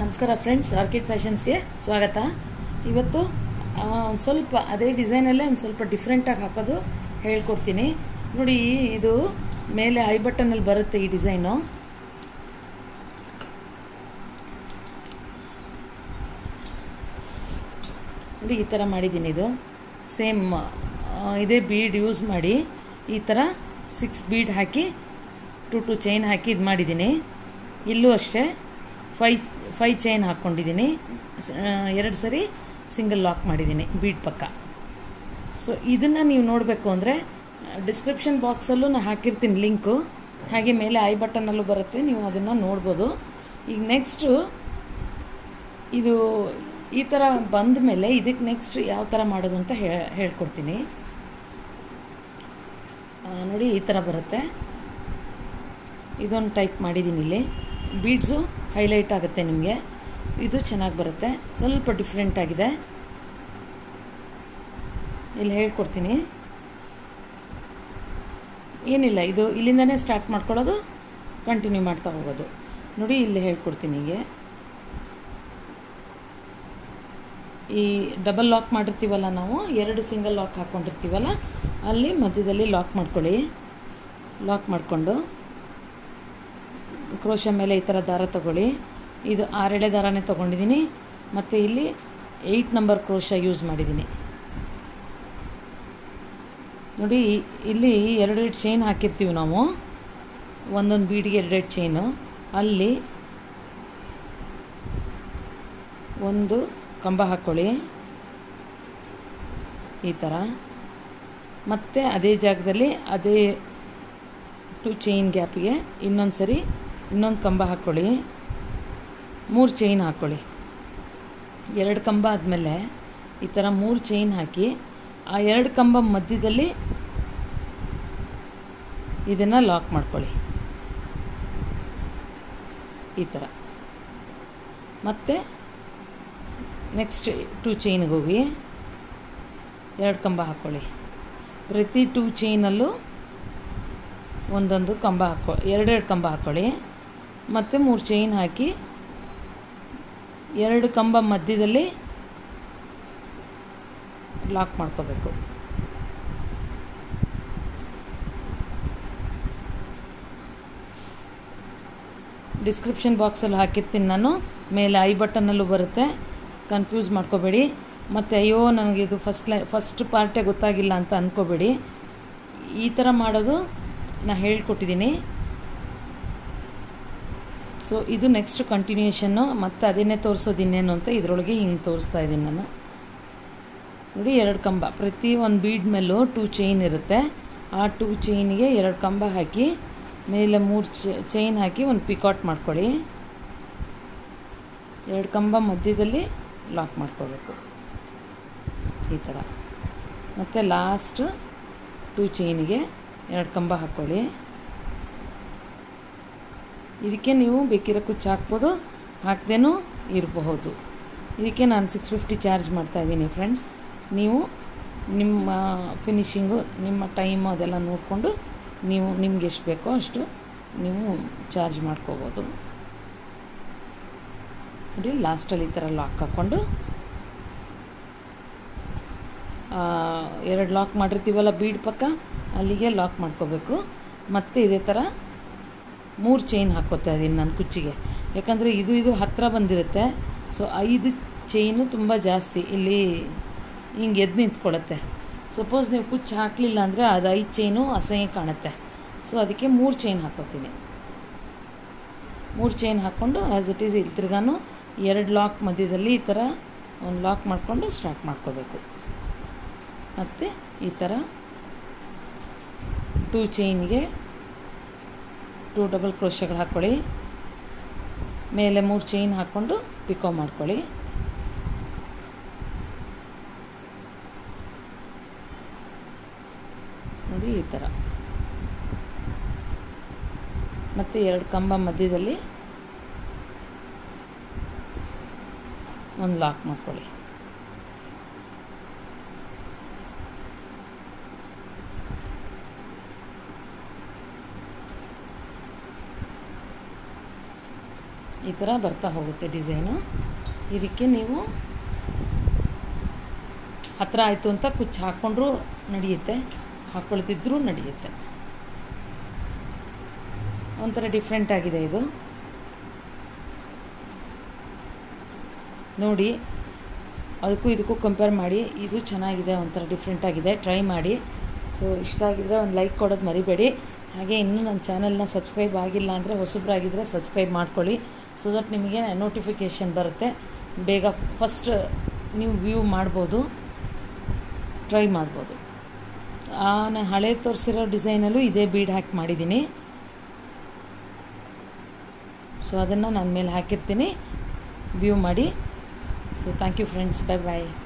ನಮಸ್ಕಾರ friends orchid ಫ್ಯಾಷನ್ಸ್ಗೆ ಸ್ವಾಗತ ಇವತ್ತು ಒಂದು ಸ್ವಲ್ಪ ಅದೇ ಡಿಸೈನಲ್ಲೇ ಒಂದು ಸ್ವಲ್ಪ ಡಿಫ್ರೆಂಟಾಗಿ ಹಾಕೋದು ಹೇಳ್ಕೊಡ್ತೀನಿ ನೋಡಿ ಇದು ಮೇಲೆ ಐ ಬಟನಲ್ಲಿ ಬರುತ್ತೆ ಈ ಡಿಸೈನು ನೋಡಿ ಈ ಥರ ಮಾಡಿದ್ದೀನಿ ಇದು ಸೇಮ್ ಇದೇ ಬೀಡ್ ಯೂಸ್ ಮಾಡಿ ಈ ಥರ ಸಿಕ್ಸ್ ಬೀಡ್ ಹಾಕಿ ಟು ಟು ಚೈನ್ ಹಾಕಿ ಇದು ಮಾಡಿದ್ದೀನಿ ಇಲ್ಲೂ ಅಷ್ಟೇ ಫೈ ಫೈ ಚೈನ್ ಹಾಕ್ಕೊಂಡಿದ್ದೀನಿ ಎರಡು ಸರಿ ಸಿಂಗಲ್ ಲಾಕ್ ಮಾಡಿದ್ದೀನಿ ಬೀಡ್ ಪಕ್ಕ ಸೊ ಇದನ್ನು ನೀವು ನೋಡಬೇಕು ಅಂದರೆ ಡಿಸ್ಕ್ರಿಪ್ಷನ್ ಬಾಕ್ಸಲ್ಲೂ ನಾನು ಹಾಕಿರ್ತೀನಿ ಲಿಂಕು ಹಾಗೆ ಮೇಲೆ ಐ ಬಟನ್ನಲ್ಲೂ ಬರುತ್ತೆ ನೀವು ಅದನ್ನು ನೋಡ್ಬೋದು ಈಗ ನೆಕ್ಸ್ಟು ಇದು ಈ ಥರ ಬಂದ ಮೇಲೆ ಇದಕ್ಕೆ ನೆಕ್ಸ್ಟ್ ಯಾವ ಥರ ಮಾಡೋದು ಅಂತ ಹೇಳ್ಕೊಡ್ತೀನಿ ನೋಡಿ ಈ ಥರ ಬರುತ್ತೆ ಇದೊಂದು ಟೈಪ್ ಮಾಡಿದ್ದೀನಿ ಇಲ್ಲಿ ಬೀಡ್ಸು ಹೈಲೈಟ್ ಆಗುತ್ತೆ ನಿಮಗೆ ಇದು ಚೆನ್ನಾಗಿ ಬರುತ್ತೆ ಸ್ವಲ್ಪ ಡಿಫ್ರೆಂಟ್ ಆಗಿದೆ ಇಲ್ಲಿ ಹೇಳ್ಕೊಡ್ತೀನಿ ಏನಿಲ್ಲ ಇದು ಇಲ್ಲಿಂದನೇ ಸ್ಟಾರ್ಟ್ ಮಾಡ್ಕೊಳ್ಳೋದು ಕಂಟಿನ್ಯೂ ಮಾಡ್ತಾ ಹೋಗೋದು ನೋಡಿ ಇಲ್ಲಿ ಹೇಳ್ಕೊಡ್ತೀನಿ ಹೀಗೆ ಈ ಡಬಲ್ ಲಾಕ್ ಮಾಡಿರ್ತೀವಲ್ಲ ನಾವು ಎರಡು ಸಿಂಗಲ್ ಲಾಕ್ ಹಾಕ್ಕೊಂಡಿರ್ತೀವಲ್ಲ ಅಲ್ಲಿ ಮಧ್ಯದಲ್ಲಿ ಲಾಕ್ ಮಾಡ್ಕೊಳ್ಳಿ ಲಾಕ್ ಮಾಡಿಕೊಂಡು ಕ್ರೋಶ ಮೇಲೆ ಈ ಥರ ದಾರ ತಗೊಳ್ಳಿ ಇದು ಆರೆಳೆ ದಾರನೇ ತೊಗೊಂಡಿದ್ದೀನಿ ಮತ್ತು ಇಲ್ಲಿ ಏಯ್ಟ್ ನಂಬರ್ ಕ್ರೋಶ ಯೂಸ್ ಮಾಡಿದ್ದೀನಿ ನೋಡಿ ಇಲ್ಲಿ ಎರಡೆರಡು ಚೈನ್ ಹಾಕಿರ್ತೀವಿ ನಾವು ಒಂದೊಂದು ಬೀಡಿಗೆ ಎರಡೆರಡು ಚೈನು ಅಲ್ಲಿ ಒಂದು ಕಂಬ ಹಾಕ್ಕೊಳ್ಳಿ ಈ ಥರ ಮತ್ತು ಅದೇ ಜಾಗದಲ್ಲಿ ಅದೇ ಟು ಚೈನ್ ಗ್ಯಾಪಿಗೆ ಇನ್ನೊಂದು ಸರಿ ಇನ್ನೊಂದು ಕಂಬ ಹಾಕ್ಕೊಳ್ಳಿ ಮೂರು ಚೈನ್ ಹಾಕ್ಕೊಳ್ಳಿ ಎರಡು ಕಂಬ ಆದಮೇಲೆ ಈ ಥರ ಮೂರು ಚೈನ್ ಹಾಕಿ ಆ ಎರಡು ಕಂಬ ಮಧ್ಯದಲ್ಲಿ ಇದನ್ನು ಲಾಕ್ ಮಾಡ್ಕೊಳ್ಳಿ ಈ ಥರ ಮತ್ತು ನೆಕ್ಸ್ಟ್ ಟೂ ಚೈನ್ಗೆ ಹೋಗಿ ಎರಡು ಕಂಬ ಹಾಕ್ಕೊಳ್ಳಿ ಪ್ರತಿ ಟೂ ಚೈನಲ್ಲೂ ಒಂದೊಂದು ಕಂಬ ಹಾಕೊ ಎರಡೆರಡು ಕಂಬ ಹಾಕ್ಕೊಳ್ಳಿ ಮತ್ತು ಮೂರು ಚೈನ್ ಹಾಕಿ ಎರಡು ಕಂಬ ಮಧ್ಯದಲ್ಲಿ ಲಾಕ್ ಮಾಡ್ಕೋಬೇಕು ಡಿಸ್ಕ್ರಿಪ್ಷನ್ ಬಾಕ್ಸಲ್ಲಿ ಹಾಕಿರ್ತೀನಿ ನಾನು ಮೇಲೆ ಐ ಬಟನ್ನಲ್ಲೂ ಬರುತ್ತೆ ಕನ್ಫ್ಯೂಸ್ ಮಾಡ್ಕೋಬೇಡಿ ಮತ್ತು ಅಯ್ಯೋ ನನಗೆ ಇದು ಫಸ್ಟ್ ಲೈ ಫಸ್ಟ್ ಪಾರ್ಟೇ ಗೊತ್ತಾಗಿಲ್ಲ ಅಂತ ಅಂದ್ಕೋಬೇಡಿ ಈ ಥರ ಮಾಡೋದು ನಾನು ಹೇಳ್ಕೊಟ್ಟಿದ್ದೀನಿ ಸೊ ಇದು ನೆಕ್ಸ್ಟ್ ಕಂಟಿನ್ಯೂಷನ್ನು ಮತ್ತು ಅದನ್ನೇ ತೋರಿಸೋದು ಇನ್ನೇನು ಅಂತ ಇದರೊಳಗೆ ಹಿಂಗೆ ತೋರಿಸ್ತಾ ಇದ್ದೀನಿ ನಾನು ನೋಡಿ ಎರಡು ಕಂಬ ಪ್ರತಿ ಒಂದು ಬೀಡ್ ಮೇಲೂ ಟೂ ಚೈನ್ ಇರುತ್ತೆ ಆ ಟೂ ಚೈನಿಗೆ ಎರಡು ಕಂಬ ಹಾಕಿ ಮೇಲೆ ಮೂರು ಚೈನ್ ಹಾಕಿ ಒಂದು ಪಿಕಾಟ್ ಮಾಡ್ಕೊಳ್ಳಿ ಎರಡು ಕಂಬ ಮಧ್ಯದಲ್ಲಿ ಲಾಕ್ ಮಾಡ್ಕೋಬೇಕು ಈ ಥರ ಮತ್ತು ಲಾಸ್ಟ್ ಟೂ ಚೈನಿಗೆ ಎರಡು ಕಂಬ ಹಾಕ್ಕೊಳ್ಳಿ ಇದಕ್ಕೆ ನೀವು ಬೇಕಿರೋ ಕುಚ್ಚು ಹಾಕ್ಬೋದು ಹಾಕ್ದೇನೂ ಇರಬಹುದು ಇದಕ್ಕೆ ನಾನು ಸಿಕ್ಸ್ ಫಿಫ್ಟಿ ಚಾರ್ಜ್ ಮಾಡ್ತಾಯಿದ್ದೀನಿ ಫ್ರೆಂಡ್ಸ್ ನೀವು ನಿಮ್ಮ ಫಿನಿಶಿಂಗು ನಿಮ್ಮ ಟೈಮು ಅದೆಲ್ಲ ನೋಡಿಕೊಂಡು ನೀವು ನಿಮ್ಗೆ ಎಷ್ಟು ಬೇಕೋ ಅಷ್ಟು ನೀವು ಚಾರ್ಜ್ ಮಾಡ್ಕೋಬೋದು ನೋಡಿ ಲಾಸ್ಟಲ್ಲಿ ಈ ಥರ ಲಾಕ್ ಹಾಕ್ಕೊಂಡು ಎರಡು ಲಾಕ್ ಮಾಡಿರ್ತೀವಲ್ಲ ಬೀಡ್ ಪಕ್ಕ ಅಲ್ಲಿಗೆ ಲಾಕ್ ಮಾಡ್ಕೋಬೇಕು ಮತ್ತು ಇದೇ ಥರ ಮೂರು ಚೈನ್ ಹಾಕ್ಕೋತಾ ಇದ್ದೀನಿ ನಾನು ಕುಚ್ಚಿಗೆ ಯಾಕಂದರೆ ಇದು ಇದು ಹತ್ತಿರ ಬಂದಿರುತ್ತೆ ಸೊ ಐದು ಚೈನು ತುಂಬ ಜಾಸ್ತಿ ಇಲ್ಲಿ ಹಿಂಗೆ ಎದ್ದು ನಿಂತ್ಕೊಳ್ಳುತ್ತೆ ಸಪೋಸ್ ನೀವು ಕುಚ್ಚು ಹಾಕಲಿಲ್ಲ ಅಂದರೆ ಅದು ಐದು ಚೈನು ಅಸಹ್ಯ ಕಾಣುತ್ತೆ ಸೊ ಅದಕ್ಕೆ ಮೂರು ಚೈನ್ ಹಾಕೋತೀನಿ ಮೂರು ಚೈನ್ ಹಾಕ್ಕೊಂಡು ಆ್ಯಸ್ ಇಟ್ ಈಸ್ ಇಲ್ಲಿ ತಿರ್ಗಾನು ಎರಡು ಲಾಕ್ ಮಧ್ಯದಲ್ಲಿ ಈ ಥರ ಒಂದು ಲಾಕ್ ಮಾಡಿಕೊಂಡು ಸ್ಟಾರ್ಟ್ ಮಾಡ್ಕೋಬೇಕು ಮತ್ತು ಈ ಥರ ಟೂ ಚೈನ್ಗೆ ಟೂ ಡಬಲ್ ಕ್ರೋಶಗಳು ಹಾಕ್ಕೊಳ್ಳಿ ಮೇಲೆ ಮೂರು ಚೈನ್ ಹಾಕ್ಕೊಂಡು ಪಿಕೋ ಮಾಡ್ಕೊಳ್ಳಿ ನೋಡಿ ಈ ಥರ ಮತ್ತು ಎರಡು ಕಂಬ ಮಧ್ಯದಲ್ಲಿ ಒಂದು ಲಾಕ್ ಮಾಡ್ಕೊಳ್ಳಿ ಈ ಥರ ಬರ್ತಾ ಹೋಗುತ್ತೆ ಡಿಸೈನು ಇದಕ್ಕೆ ನೀವು ಹತ್ರ ಆಯಿತು ಅಂತ ಕುಚ್ಚು ಹಾಕ್ಕೊಂಡ್ರೂ ನಡೆಯುತ್ತೆ ಹಾಕ್ಕೊಳ್ತಿದ್ರೂ ನಡೆಯುತ್ತೆ ಒಂಥರ ಡಿಫ್ರೆಂಟ್ ಆಗಿದೆ ಇದು ನೋಡಿ ಅದಕ್ಕೂ ಇದಕ್ಕೂ ಕಂಪೇರ್ ಮಾಡಿ ಇದು ಚೆನ್ನಾಗಿದೆ ಒಂಥರ ಡಿಫ್ರೆಂಟ್ ಆಗಿದೆ ಟ್ರೈ ಮಾಡಿ ಸೊ ಇಷ್ಟ ಆಗಿದ್ರೆ ಒಂದು ಲೈಕ್ ಕೊಡೋದು ಮರಿಬೇಡಿ ಹಾಗೆ ಇನ್ನೂ ನನ್ನ ಚಾನಲ್ನ ಸಬ್ಸ್ಕ್ರೈಬ್ ಆಗಿಲ್ಲ ಅಂದರೆ ಹೊಸಬ್ರಾಗಿದ್ದರೆ ಸಬ್ಸ್ಕ್ರೈಬ್ ಮಾಡ್ಕೊಳ್ಳಿ ಸೊ ದಟ್ ನಿಮಗೆ ನೋಟಿಫಿಕೇಷನ್ ಬರುತ್ತೆ ಬೇಗ ಫಸ್ಟ್ ನೀವು ವ್ಯೂ ಮಾಡ್ಬೋದು ಟ್ರೈ ಮಾಡ್ಬೋದು ನಾನು ಹಳೆ ತೋರಿಸಿರೋ ಡಿಸೈನಲ್ಲೂ ಇದೇ ಬೀಡ್ ಹಾಕಿ ಮಾಡಿದ್ದೀನಿ ಸೊ ಅದನ್ನು ನಾನು ಮೇಲೆ ಹಾಕಿರ್ತೀನಿ ವ್ಯೂ ಮಾಡಿ so thank you friends bye bye